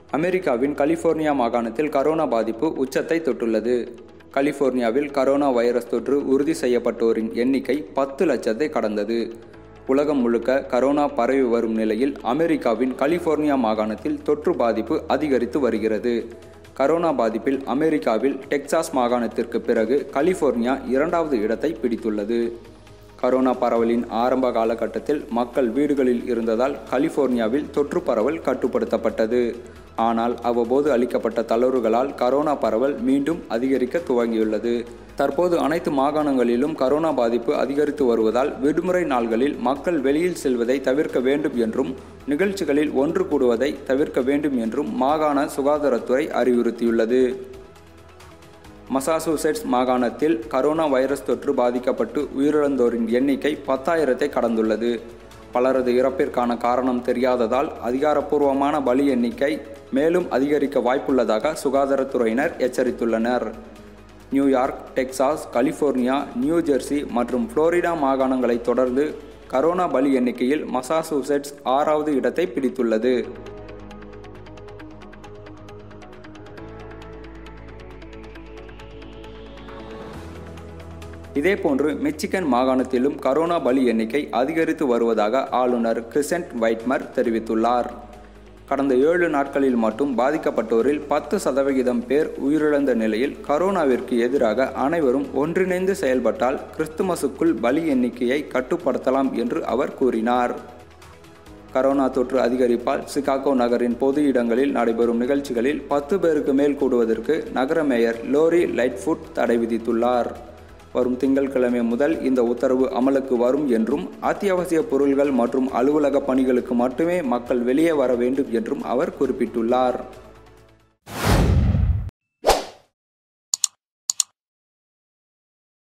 அமெரிக்காவின் கலிபோர்னியா மாகாணத்தில் கரோனா பாதிப்பு உச்சத்தை தொட்டுள்ளது கலிபோர்னியாவில் கரோனா வைரஸ் தொற்று உறுதி செய்யப்பட்டோரின் எண்ணிக்கை பத்து லட்சத்தை கடந்தது உலகம் முழுக்க கரோனா பரவி வரும் நிலையில் அமெரிக்காவின் கலிபோர்னியா மாகாணத்தில் தொற்று பாதிப்பு அதிகரித்து வருகிறது கரோனா பாதிப்பில் அமெரிக்காவில் டெக்சாஸ் மாகாணத்திற்கு பிறகு கலிபோர்னியா இரண்டாவது இடத்தை பிடித்துள்ளது கரோனா பரவலின் ஆரம்ப காலகட்டத்தில் மக்கள் வீடுகளில் இருந்ததால் கலிபோர்னியாவில் தொற்று பரவல் கட்டுப்படுத்தப்பட்டது ஆனால் அவ்வப்போது அளிக்கப்பட்ட தளர்வுகளால் கரோனா பரவல் மீண்டும் அதிகரிக்க துவங்கியுள்ளது தற்போது அனைத்து மாகாணங்களிலும் கரோனா பாதிப்பு அதிகரித்து வருவதால் விடுமுறை நாள்களில் மக்கள் வெளியில் செல்வதை தவிர்க்க வேண்டும் என்றும் நிகழ்ச்சிகளில் ஒன்று கூடுவதை தவிர்க்க வேண்டும் என்றும் மாகாண சுகாதாரத்துறை அறிவுறுத்தியுள்ளது மசாசூசெட்ஸ் மாகாணத்தில் கரோனா வைரஸ் தொற்று பாதிக்கப்பட்டு உயிரிழந்தோரின் எண்ணிக்கை பத்தாயிரத்தை கடந்துள்ளது பலரது இறப்பிற்கான காரணம் தெரியாததால் அதிகாரப்பூர்வமான பலி எண்ணிக்கை மேலும் அதிகரிக்க வாய்ப்புள்ளதாக சுகாதாரத்துறையினர் எச்சரித்துள்ளனர் New York Texas California new Jersey மற்றும் புளோரிடா மாகாணங்களை தொடர்ந்து கரோனா பலி எண்ணிக்கையில் மசாசூசெட்ஸ் ஆறாவது இடத்தை பிடித்துள்ளது இதேபோன்று மிச்சிகன் மாகாணத்திலும் கரோனா பலி எண்ணிக்கை அதிகரித்து வருவதாக ஆளுநர் கிறிசென்ட் வைட்மர் தெரிவித்துள்ளார் கடந்த ஏழு நாட்களில் மட்டும் பாதிக்கப்பட்டோரில் பத்து சதவிகிதம் பேர் உயிரிழந்த நிலையில் கரோனாவிற்கு எதிராக அனைவரும் ஒன்றிணைந்து செயல்பட்டால் கிறிஸ்துமஸுக்குள் பலி எண்ணிக்கையை கட்டுப்படுத்தலாம் என்று அவர் கூறினார் கரோனா தொற்று அதிகரிப்பால் சிகாகோ நகரின் பொது இடங்களில் நடைபெறும் நிகழ்ச்சிகளில் பத்து பேருக்கு மேல் கூடுவதற்கு நகர மேயர் லோரி லைட்ஃபுட் தடை விதித்துள்ளார் வரும் திங்கட்கிழமை முதல் இந்த உத்தரவு அமலுக்கு வரும் என்றும் அத்தியாவசிய பொருள்கள் மற்றும் அலுவலக பணிகளுக்கு மட்டுமே மக்கள் வெளியே வர வேண்டும் என்றும் அவர் குறிப்பிட்டுள்ளார்